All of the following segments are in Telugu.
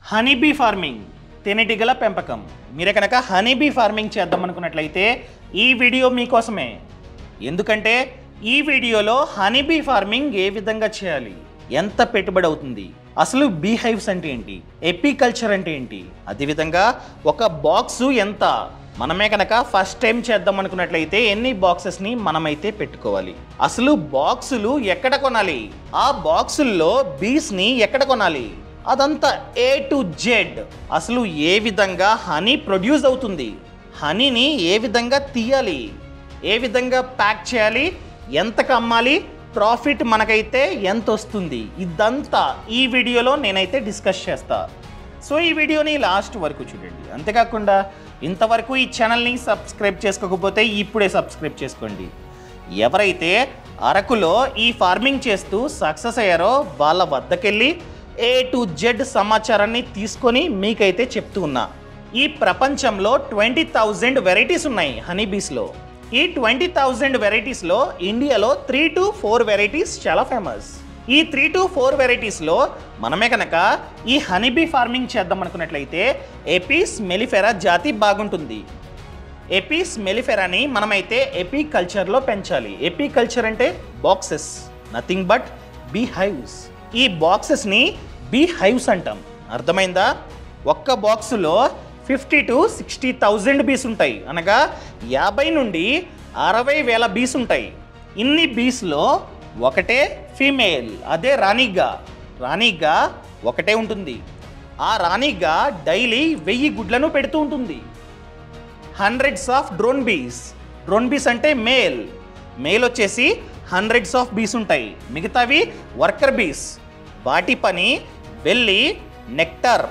హనీబీ ఫార్మింగ్ తేనెటీగల పెంపకం మీరే కనుక హనీబీ ఫార్మింగ్ చేద్దాం అనుకున్నట్లయితే ఈ వీడియో మీకోసమే ఎందుకంటే ఈ వీడియోలో హనీబీ ఫార్మింగ్ ఏ విధంగా చేయాలి ఎంత పెట్టుబడి అవుతుంది అసలు బీ హైవ్స్ అంటే ఏంటి ఎపికల్చర్ అంటే ఏంటి అదేవిధంగా ఒక బాక్సు ఎంత మనమే కనుక ఫస్ట్ టైం చేద్దాం అనుకున్నట్లయితే ఎన్ని బాక్సెస్ని మనమైతే పెట్టుకోవాలి అసలు బాక్సులు ఎక్కడ కొనాలి ఆ బాక్సుల్లో బీస్ని ఎక్కడ కొనాలి అదంతా ఏ టు జెడ్ అసలు ఏ విధంగా హనీ ప్రొడ్యూస్ అవుతుంది హనీని ఏ విధంగా తీయాలి ఏ విధంగా ప్యాక్ చేయాలి ఎంతకు అమ్మాలి ప్రాఫిట్ మనకైతే ఎంత వస్తుంది ఇదంతా ఈ వీడియోలో నేనైతే డిస్కస్ చేస్తా సో ఈ వీడియోని లాస్ట్ వరకు చూడండి అంతేకాకుండా ఇంతవరకు ఈ ఛానల్ని సబ్స్క్రైబ్ చేసుకోకపోతే ఇప్పుడే సబ్స్క్రైబ్ చేసుకోండి ఎవరైతే అరకులో ఈ ఫార్మింగ్ చేస్తూ సక్సెస్ అయ్యారో వాళ్ళ వద్దకెళ్ళి ఏ టు జెడ్ సమాచారాన్ని తీసుకొని మీకైతే చెప్తూ ఉన్నా ఈ ప్రపంచంలో ట్వంటీ థౌజండ్ వెరైటీస్ ఉన్నాయి హనీ బీస్లో ఈ ట్వంటీ థౌజండ్ వెరైటీస్లో ఇండియాలో త్రీ టు ఫోర్ వెరైటీస్ చాలా ఫేమస్ ఈ త్రీ టు ఫోర్ వెరైటీస్లో మనమే కనుక ఈ హనీబీ ఫార్మింగ్ చేద్దాం అనుకున్నట్లయితే ఎపీస్ మెలిఫెరా జాతి బాగుంటుంది ఎపీస్ మెలిఫెరాని మనమైతే ఎపీ కల్చర్లో పెంచాలి ఎపీ కల్చర్ అంటే boxes nothing but bee hives ఈ బాక్సెస్ని బీ హైవ్స్ అంటాం అర్థమైందా ఒక్క బాక్సులో fifty to sixty thousand bees ఉంటాయి అనగా యాభై నుండి అరవై వేల బీస్ ఉంటాయి ఇన్ని బీస్లో ఒకటే ఫీమేల్ అదే రాణిగా రాణిగా ఒకటే ఉంటుంది ఆ రాణిగా డైలీ వెయ్యి గుడ్లను పెడుతూ ఉంటుంది hundreds of drone bees drone bees అంటే మేల్ మేల్ వచ్చేసి హండ్రెడ్స్ ఆఫ్ బీస్ ఉంటాయి మిగతావి వర్కర్ బీస్ వాటి పని వెళ్ళి నెక్టార్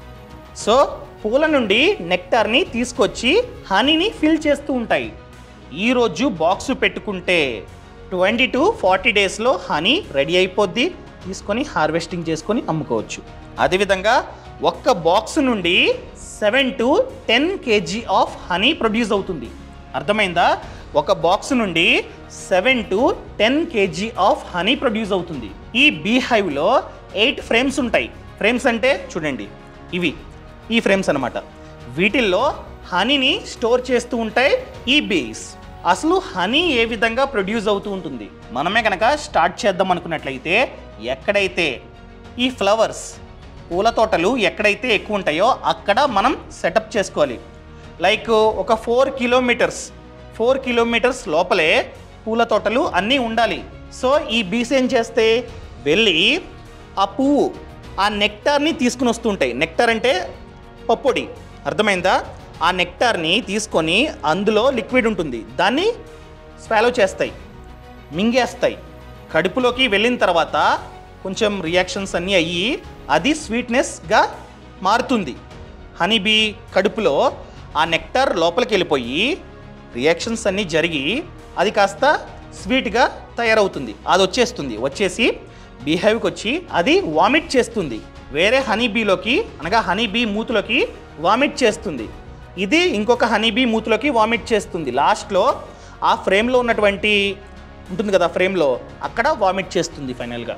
సో పూల నుండి నెక్టార్ని తీసుకొచ్చి హనీని ఫిల్ చేస్తూ ఉంటాయి ఈరోజు బాక్స్ పెట్టుకుంటే ట్వంటీ టు ఫార్టీ డేస్లో హనీ రెడీ అయిపోద్ది తీసుకొని హార్వెస్టింగ్ చేసుకొని అమ్ముకోవచ్చు అదేవిధంగా ఒక్క బాక్స్ నుండి seven to ten kg of honey produce అవుతుంది అర్థమైందా ఒక బాక్స్ నుండి seven to ten kg of honey produce అవుతుంది ఈ బీ హైవ్లో ఎయిట్ ఫ్రేమ్స్ ఉంటాయి ఫ్రేమ్స్ అంటే చూడండి ఇవి ఈ ఫ్రేమ్స్ అన్నమాట వీటిల్లో హనీని స్టోర్ చేస్తూ ఉంటాయి ఈ బీస్ అసలు హనీ ఏ విధంగా ప్రొడ్యూస్ అవుతూ ఉంటుంది మనమే కనుక స్టార్ట్ చేద్దాం అనుకున్నట్లయితే ఎక్కడైతే ఈ ఫ్లవర్స్ పూల తోటలు ఎక్కడైతే ఎక్కువ ఉంటాయో అక్కడ మనం సెటప్ చేసుకోవాలి లైక్ ఒక ఫోర్ కిలోమీటర్స్ ఫోర్ కిలోమీటర్స్ లోపలే పూల తోటలు అన్నీ ఉండాలి సో ఈ బీస్ ఏం చేస్తే వెళ్ళి ఆ పువ్వు ఆ నెక్టార్ని తీసుకుని వస్తుంటాయి నెక్టార్ అంటే పప్పొడి అర్థమైందా ఆ నెక్టార్ని తీసుకొని అందులో లిక్విడ్ ఉంటుంది దాన్ని స్వాలో చేస్తాయి మింగేస్తాయి కడుపులోకి వెళ్ళిన తర్వాత కొంచెం రియాక్షన్స్ అన్నీ అయ్యి అది స్వీట్నెస్గా మారుతుంది హనీబీ కడుపులో ఆ నెక్టార్ లోపలికి వెళ్ళిపోయి రియాక్షన్స్ అన్నీ జరిగి అది కాస్త స్వీట్గా తయారవుతుంది అది వచ్చేస్తుంది వచ్చేసి బీహైవ్కి వచ్చి అది వామిట్ చేస్తుంది వేరే హనీ బీలోకి అనగా హనీ బీ మూతులోకి వామిట్ చేస్తుంది ఇది ఇంకొక హనీ బీ మూతులోకి వామిట్ చేస్తుంది లాస్ట్లో ఆ ఫ్రేమ్లో ఉన్నటువంటి ఉంటుంది కదా ఫ్రేమ్లో అక్కడ వామిట్ చేస్తుంది ఫైనల్గా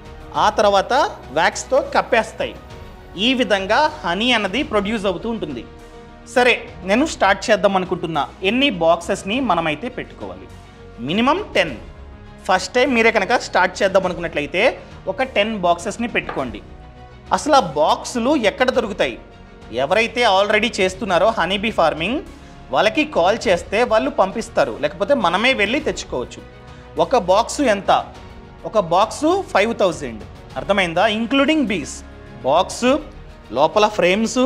ఆ తర్వాత వ్యాక్స్తో కప్పేస్తాయి ఈ విధంగా హనీ అన్నది ప్రొడ్యూస్ అవుతూ ఉంటుంది సరే నేను స్టార్ట్ చేద్దాం అనుకుంటున్నా ఎన్ని బాక్సెస్ని మనమైతే పెట్టుకోవాలి మినిమం టెన్ ఫస్ట్ టైం మీరే కనుక స్టార్ట్ చేద్దాం అనుకున్నట్లయితే ఒక టెన్ బాక్సెస్ని పెట్టుకోండి అసలు ఆ బాక్సులు ఎక్కడ దొరుకుతాయి ఎవరైతే ఆల్రెడీ చేస్తున్నారో హనీబీ ఫార్మింగ్ వాళ్ళకి కాల్ చేస్తే వాళ్ళు పంపిస్తారు లేకపోతే మనమే వెళ్ళి తెచ్చుకోవచ్చు ఒక బాక్సు ఎంత ఒక బాక్సు ఫైవ్ థౌజండ్ అర్థమైందా ఇంక్లూడింగ్ బీస్ బాక్సు లోపల ఫ్రేమ్స్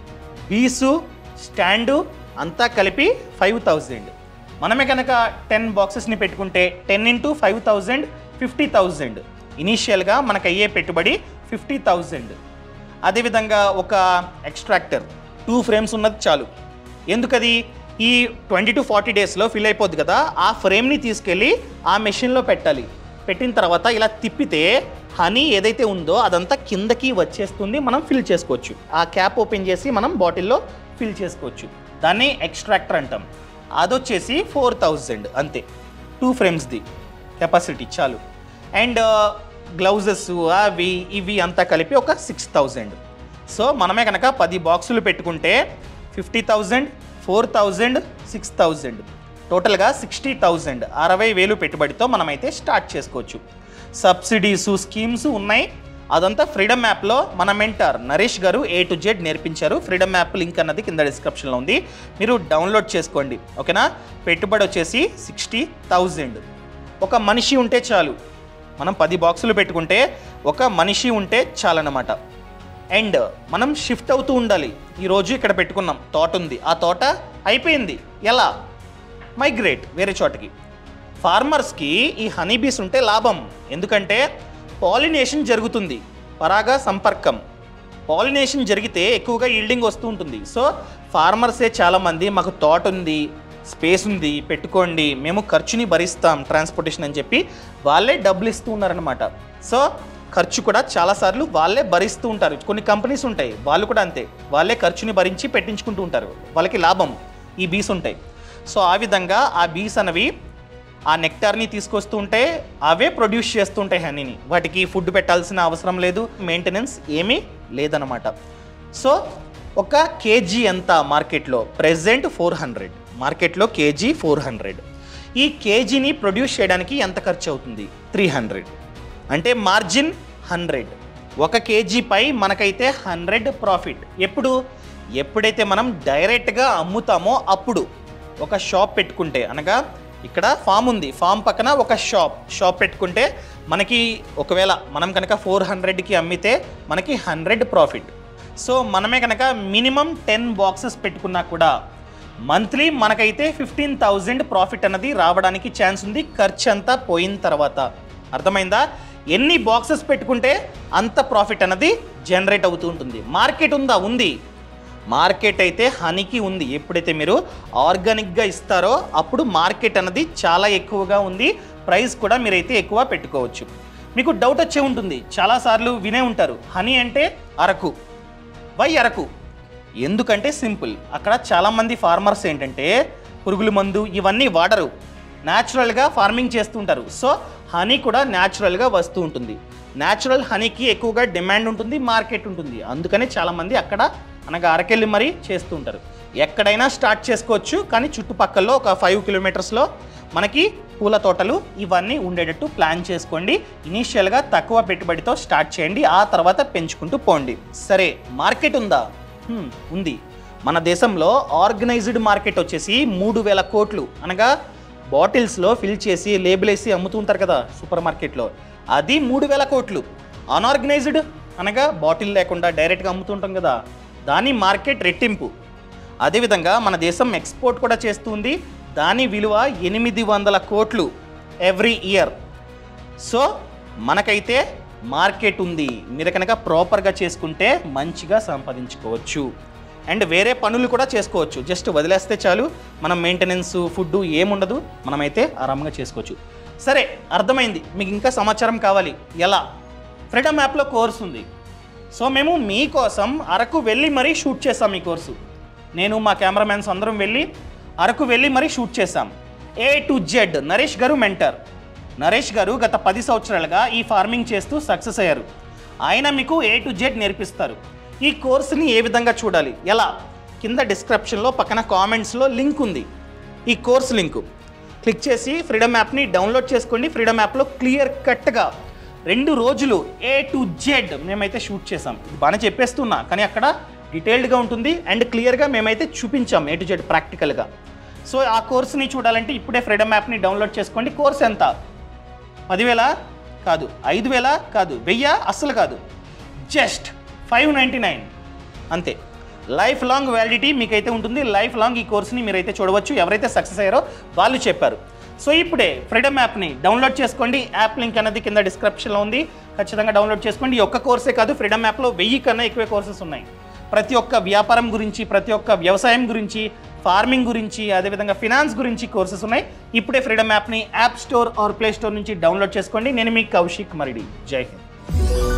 బీసు స్టాండు అంతా కలిపి ఫైవ్ థౌజండ్ మనమే కనుక టెన్ బాక్సెస్ని పెట్టుకుంటే ten into five thousand fifty thousand ఇనీషియల్గా మనకు అయ్యే పెట్టుబడి ఫిఫ్టీ థౌజండ్ అదేవిధంగా ఒక ఎక్స్ట్రాక్టర్ టూ ఫ్రేమ్స్ ఉన్నది చాలు ఎందుకది ఈ ట్వంటీ టు ఫార్టీ డేస్లో ఫిల్ అయిపోద్ది కదా ఆ ఫ్రేమ్ని తీసుకెళ్ళి ఆ మెషిన్లో పెట్టాలి పెట్టిన తర్వాత ఇలా తిప్పితే హనీ ఏదైతే ఉందో అదంతా కిందకి వచ్చేస్తుంది మనం ఫిల్ చేసుకోవచ్చు ఆ క్యాప్ ఓపెన్ చేసి మనం బాటిల్లో ఫిల్ చేసుకోవచ్చు దాన్ని ఎక్స్ట్రాక్టర్ అంటాం అదొచ్చేసి ఫోర్ థౌజండ్ అంతే టూ ఫ్రేమ్స్ది కెపాసిటీ చాలు అండ్ గ్లౌజెస్ అవి ఇవి అంతా కలిపి ఒక సిక్స్ థౌజండ్ సో మనమే కనుక పది బాక్సులు పెట్టుకుంటే fifty thousand four thousand six thousand టోటల్గా సిక్స్టీ థౌజండ్ అరవై వేలు పెట్టుబడితో మనమైతే స్టార్ట్ చేసుకోవచ్చు సబ్సిడీస్ స్కీమ్స్ ఉన్నాయి అదంతా ఫ్రీడమ్ యాప్లో మన మెంటర్ నరేష్ గారు ఏ టు జెడ్ నేర్పించారు ఫ్రీడమ్ యాప్ లింక్ అన్నది కింద డిస్క్రిప్షన్లో ఉంది మీరు డౌన్లోడ్ చేసుకోండి ఓకేనా పెట్టుబడి వచ్చేసి సిక్స్టీ థౌజండ్ ఒక మనిషి ఉంటే చాలు మనం పది బాక్సులు పెట్టుకుంటే ఒక మనిషి ఉంటే చాలన్నమాట అండ్ మనం షిఫ్ట్ అవుతూ ఉండాలి ఈరోజు ఇక్కడ పెట్టుకున్నాం తోట ఉంది ఆ తోట అయిపోయింది ఎలా మైగ్రేట్ వేరే చోటకి ఫార్మర్స్కి ఈ హనీ బీస్ ఉంటే లాభం ఎందుకంటే పాలినేషన్ జరుగుతుంది పరాగ సంపర్కం పాలినేషన్ జరిగితే ఎక్కువగా ఈల్డింగ్ వస్తూ ఉంటుంది సో ఫార్మర్సే చాలామంది మాకు తోట ఉంది స్పేస్ ఉంది పెట్టుకోండి మేము ఖర్చుని భరిస్తాం ట్రాన్స్పోర్టేషన్ అని చెప్పి వాళ్ళే డబ్బులు ఇస్తూ ఉన్నారనమాట సో ఖర్చు కూడా చాలాసార్లు వాళ్ళే భరిస్తూ ఉంటారు కొన్ని కంపెనీస్ ఉంటాయి వాళ్ళు కూడా అంతే వాళ్ళే ఖర్చుని భరించి పెట్టించుకుంటూ ఉంటారు వాళ్ళకి లాభం ఈ బీస్ ఉంటాయి సో ఆ విధంగా ఆ బీస్ అనేవి ఆ నెక్టార్ని తీసుకొస్తూ ఉంటే అవే ప్రొడ్యూస్ చేస్తూ ఉంటాయి హనీని వాటికి ఫుడ్ పెట్టాల్సిన అవసరం లేదు మెయింటెనెన్స్ ఏమీ లేదనమాట సో ఒక కేజీ ఎంత మార్కెట్లో ప్రెసెంట్ ఫోర్ హండ్రెడ్ మార్కెట్లో కేజీ ఫోర్ హండ్రెడ్ ఈ కేజీని ప్రొడ్యూస్ చేయడానికి ఎంత ఖర్చు అవుతుంది త్రీ హండ్రెడ్ అంటే మార్జిన్ హండ్రెడ్ ఒక కేజీపై మనకైతే హండ్రెడ్ ప్రాఫిట్ ఎప్పుడు ఎప్పుడైతే మనం డైరెక్ట్గా అమ్ముతామో అప్పుడు ఒక షాప్ పెట్టుకుంటే అనగా ఇక్కడ ఫామ్ ఉంది ఫామ్ పక్కన ఒక షాప్ షాప్ పెట్టుకుంటే మనకి ఒకవేళ మనం కనుక ఫోర్ హండ్రెడ్కి అమ్మితే మనకి హండ్రెడ్ ప్రాఫిట్ సో మనమే కనుక మినిమం టెన్ బాక్సెస్ పెట్టుకున్నా కూడా మంత్లీ మనకైతే ఫిఫ్టీన్ థౌజండ్ ప్రాఫిట్ అన్నది రావడానికి ఛాన్స్ ఉంది ఖర్చు అంతా పోయిన తర్వాత అర్థమైందా ఎన్ని బాక్సెస్ పెట్టుకుంటే అంత ప్రాఫిట్ అన్నది జనరేట్ అవుతూ ఉంటుంది మార్కెట్ ఉందా ఉంది మార్కెట్ అయితే హనీకి ఉంది ఎప్పుడైతే మీరు ఆర్గానిక్గా ఇస్తారో అప్పుడు మార్కెట్ అన్నది చాలా ఎక్కువగా ఉంది ప్రైస్ కూడా మీరైతే ఎక్కువ పెట్టుకోవచ్చు మీకు డౌట్ వచ్చే ఉంటుంది చాలాసార్లు వినే ఉంటారు హనీ అంటే అరకు వై అరకు ఎందుకంటే సింపుల్ అక్కడ చాలామంది ఫార్మర్స్ ఏంటంటే పురుగుల మందు ఇవన్నీ వాడరు న్యాచురల్గా ఫార్మింగ్ చేస్తుంటారు సో హనీ కూడా న్యాచురల్గా వస్తూ ఉంటుంది న్యాచురల్ హనీకి ఎక్కువగా డిమాండ్ ఉంటుంది మార్కెట్ ఉంటుంది అందుకని చాలామంది అక్కడ అనగా అరకెళ్ళి మరీ చేస్తూ ఉంటారు ఎక్కడైనా స్టార్ట్ చేసుకోవచ్చు కానీ చుట్టుపక్కల్లో ఒక ఫైవ్ కిలోమీటర్స్లో మనకి పూల తోటలు ఇవన్నీ ఉండేటట్టు ప్లాన్ చేసుకోండి ఇనీషియల్గా తక్కువ పెట్టుబడితో స్టార్ట్ చేయండి ఆ తర్వాత పెంచుకుంటూ పోండి సరే మార్కెట్ ఉందా హ్మ్, ఉంది మన దేశంలో ఆర్గనైజ్డ్ మార్కెట్ వచ్చేసి మూడు వేల కోట్లు అనగా బాటిల్స్లో ఫిల్ చేసి లేబుల్ వేసి అమ్ముతూ ఉంటారు కదా సూపర్ మార్కెట్లో అది మూడు వేల కోట్లు అన్ఆర్గనైజ్డ్ అనగా బాటిల్ లేకుండా డైరెక్ట్గా అమ్ముతుంటాం కదా దాని మార్కెట్ రెట్టింపు అదేవిధంగా మన దేశం ఎక్స్పోర్ట్ కూడా చేస్తుంది దాని విలువ ఎనిమిది వందల కోట్లు ఎవ్రీ ఇయర్ సో మనకైతే మార్కెట్ ఉంది మీరు కనుక ప్రాపర్గా చేసుకుంటే మంచిగా సంపాదించుకోవచ్చు అండ్ వేరే పనులు కూడా చేసుకోవచ్చు జస్ట్ వదిలేస్తే చాలు మనం మెయింటెనెన్స్ ఫుడ్ ఏముండదు మనమైతే ఆరాంగా చేసుకోవచ్చు సరే అర్థమైంది మీకు ఇంకా సమాచారం కావాలి ఎలా ఫ్రీడమ్ యాప్లో కోర్స్ ఉంది సో మేము మీకోసం అరకు వెళ్ళి మరీ షూట్ చేసాం ఈ కోర్సు నేను మా కెమెరామ్యాన్స్ అందరం వెళ్ళి అరకు వెళ్ళి మరీ షూట్ చేశాం ఏ టు జెడ్ నరేష్ గారు మెంటర్ నరేష్ గారు గత పది సంవత్సరాలుగా ఈ ఫార్మింగ్ చేస్తూ సక్సెస్ అయ్యారు ఆయన మీకు ఏ టు జెడ్ నేర్పిస్తారు ఈ కోర్సుని ఏ విధంగా చూడాలి ఎలా కింద డిస్క్రిప్షన్లో పక్కన కామెంట్స్లో లింక్ ఉంది ఈ కోర్స్ లింకు క్లిక్ చేసి ఫ్రీడమ్ యాప్ని డౌన్లోడ్ చేసుకోండి ఫ్రీడమ్ యాప్లో క్లియర్ కట్గా రెండు రోజులు ఏ టు జెడ్ మేమైతే షూట్ చేసాం ఇది బాగానే చెప్పేస్తున్నా కానీ అక్కడ డీటెయిల్డ్గా ఉంటుంది అండ్ క్లియర్గా మేమైతే చూపించాం ఏ టు జెడ్ ప్రాక్టికల్గా సో ఆ కోర్స్ని చూడాలంటే ఇప్పుడే ఫ్రీడమ్ యాప్ని డౌన్లోడ్ చేసుకోండి కోర్స్ ఎంత పదివేల కాదు ఐదు వేల కాదు వెయ్య అస్సలు కాదు జస్ట్ ఫైవ్ నైంటీ నైన్ అంతే లైఫ్ లాంగ్ వ్యాలిడిటీ మీకైతే ఉంటుంది లైఫ్ లాంగ్ ఈ కోర్స్ని మీరైతే చూడవచ్చు ఎవరైతే సక్సెస్ అయ్యారో వాళ్ళు చెప్పారు సో ఇప్పుడే ఫ్రీడమ్ యాప్ని డౌన్లోడ్ చేసుకోండి యాప్ లింక్ అనేది కింద డిస్క్రిప్షన్లో ఉంది ఖచ్చితంగా డౌన్లోడ్ చేసుకోండి ఈ ఒక్క కోర్సే కాదు ఫ్రీడమ్ యాప్లో వెయ్యి కన్నా ఎక్కువ కోర్సెస్ ఉన్నాయి ప్రతి ఒక్క వ్యాపారం గురించి ప్రతి ఒక్క వ్యవసాయం గురించి ఫార్మింగ్ గురించి అదేవిధంగా ఫినాన్స్ గురించి కోర్సెస్ ఉన్నాయి ఇప్పుడే ఫ్రీడమ్ యాప్ని app store or play store నుంచి డౌన్లోడ్ చేసుకోండి నేను మీ కౌశిక్ మరిడి జై హింద్